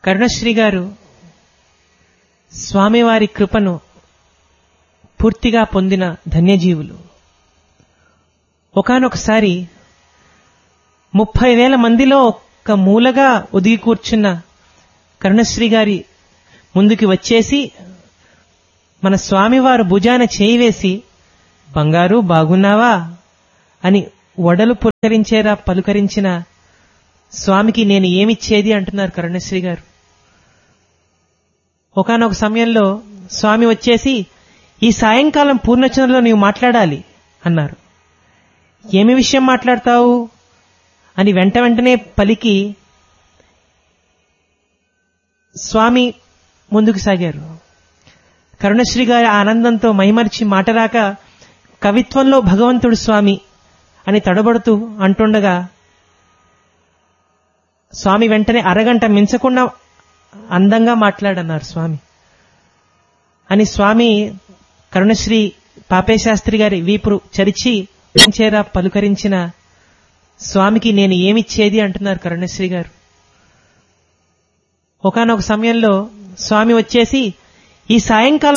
కరుణశ్రీ గారు స్వామివారి కృపను పూర్తిగా పొందిన ధన్యజీవులు ఒకనొకసారి ముప్పై వేల మందిలో ఒక్క మూలగా ఒదిగి కూర్చున్న కరుణశ్రీ గారి ముందుకి వచ్చేసి మన స్వామివారు భుజాన చేయి వేసి బంగారు బాగున్నావా అని వడలు పులకరించేరా పలుకరించిన స్వామికి నేను ఏమిచ్చేది అంటున్నారు కరుణశ్రీ గారు ఒకనొక సమయంలో స్వామి వచ్చేసి ఈ సాయంకాలం పూర్ణచంద్రలో నీవు మాట్లాడాలి అన్నారు ఏమి విషయం మాట్లాడతావు అని వెంట వెంటనే పలికి స్వామి ముందుకు సాగారు కరుణశ్రీ గారి ఆనందంతో మైమర్చి మాటరాక కవిత్వంలో భగవంతుడు స్వామి అని తడబడుతూ అంటుండగా స్వామి వెంటనే అరగంట మించకుండా అందంగా మాట్లాడన్నారు స్వామి అని స్వామి కరుణశ్రీ పాపేశాస్త్రి గారి వీపురు చరిచి చేరా పలుకరించిన స్వామికి నేను ఏమిచ్చేది అంటున్నారు కరుణశ్రీ గారు ఒకనొక సమయంలో స్వామి వచ్చేసి ఈ సాయంకాలం